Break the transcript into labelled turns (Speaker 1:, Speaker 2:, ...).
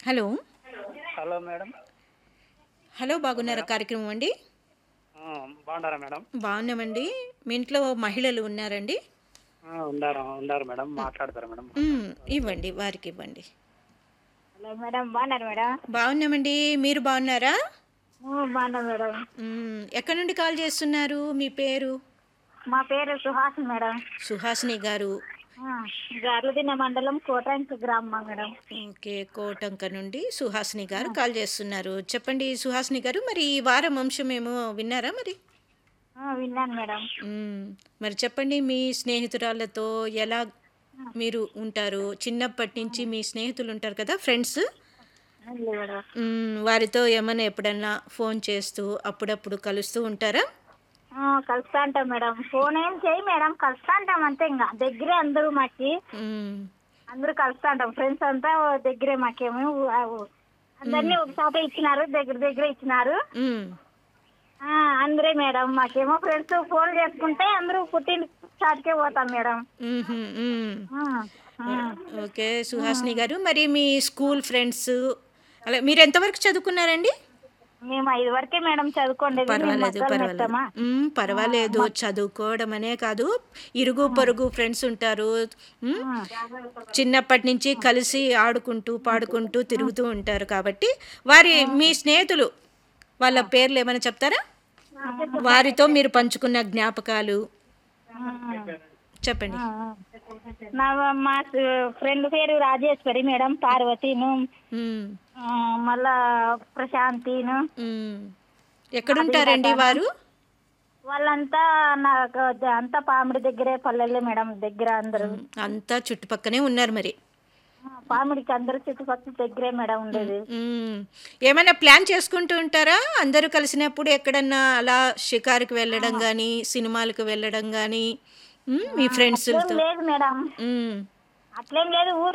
Speaker 1: Hello
Speaker 2: hello madam
Speaker 1: hello బాగున్నారా కార్యక్రమం అండి
Speaker 2: ఆ, బాగున్నారా మేడం
Speaker 1: బాగున్నామండి మీ ఇంట్లో మహిళలు ఉన్నారండి
Speaker 2: ఆ, ఉండారు ఉండారు మేడం మాట్లాడతారా మేడం
Speaker 1: మ్, ఇవ్వండి వారికి ఇవ్వండి
Speaker 3: హలో మేడం బాగున్నారు మేడం
Speaker 1: బాగున్నామండి మీరు బాగున్నారా
Speaker 3: బాగున్నా మేడం
Speaker 1: మ్, ఎక్కడి నుండి కాల్ చేస్తున్నారు మీ పేరు
Speaker 3: మా పేరు సుహాస్ మేడం
Speaker 1: సుహాసిని గారు
Speaker 3: గార్లదిన్న మండలం కోటాంక గ్రామం మేడం
Speaker 1: ఓకే కోటంక నుండి సుహాసిని గారు కాల్ చేస్తున్నారు చెప్పండి సుహాసిని గారు మరి ఈ వారం అంశం ఏమో విన్నారా మరి
Speaker 3: ఆ, విన్నాను మేడం
Speaker 1: మ్, మరి చెప్పండి మీ స్నేహితురాళ్ళతో ఎలా మీరు ఉంటారు చిన్నప్పటి నుంచి మీ స్నేహితులు ఉంటారు కదా ఫ్రెండ్స్
Speaker 3: ఉంది మేడం
Speaker 1: మ్, వారితో ఏమైనా ఎప్పుడన్నా ఫోన్ చేస్తూ అప్పుడప్పుడు కలుస్తూ ఉంటారా
Speaker 3: ఆ, కలుస్తా ఉంటాం మేడం ఫోన్ ఏం చేయి మేడం కలుస్తా ఉంటాం అంతే ఇంకా దగ్గరే అందరూ మాకి
Speaker 1: మ్,
Speaker 3: అందరూ కలుస్తా ఉంటాం ఫ్రెండ్స్ అంతా దగ్గరే మాకేమో ఊ- ఆ ఊ- అందరినీ ఒక చోట ఇచ్చినారు దగ్గర దగ్గర ఇచ్చినారు
Speaker 1: మ్,
Speaker 3: ఆ, అందరే మేడం మాకేమో ఫ్రెండ్స్ ఫోన్ చేసుకుంటే అందరూ పుట్టిన చాటుకే పోతాం మేడం
Speaker 1: మ్హూ, మ్.
Speaker 3: ఆ, ఆ.
Speaker 1: ఓకే సుహాసిని గారు మరి మీ స్కూల్ ఫ్రెండ్స్ అలా మీరు ఎంతవరకు చదువుకున్నారండి
Speaker 3: మేము ఐదు వరకే మేడం చదువుకోండి
Speaker 1: పర్వాలేదు పర్వాలేదు మ్, పర్వాలేదు చదువుకోవడం అనే కాదు ఇరుగు పొరుగు ఫ్రెండ్స్ ఉంటారు మ్, చిన్నప్పటి నుంచి కలిసి ఆడుకుంటూ పాడుకుంటూ తిరుగుతూ ఉంటారు కాబట్టి వారి మీ స్నేహితులు వాళ్ళ పేర్లు ఏమైనా చెప్తారా వారితో మీరు పంచుకున్న జ్ఞాపకాలు చెప్పండి
Speaker 3: నా మా ఫ్రెండ్ పేరు రాజేశ్వరి మేడం పార్వతిను
Speaker 1: మ్,
Speaker 3: ఆ, మళ్ళా ప్రశాంతిను
Speaker 1: మ్. ఎక్కడుంటారండి వారు
Speaker 3: వాళ్ళంతా నాకు అంతా పామిడి దగ్గరే పల్లెల్లో మేడం దగ్గర అందరూ
Speaker 1: అంతా చుట్టుపక్కనే ఉన్నారు మరి
Speaker 3: ఆ, పామిడికి అందరూ చుట్టుపక్కల దగ్గరే మేడం ఉండేది
Speaker 1: మ్మ్. ఏమైనా ప్లాన్ చేసుకుంటూ ఉంటారా అందరూ కలిసినప్పుడు ఎక్కడన్నా అలా షికారుకి వెళ్ళడం కానీ సినిమాలకు వెళ్ళడం కానీ మీ ఫ్రెండ్స్తో
Speaker 3: లేదు మేడం అట్లేం లేదు ఊరు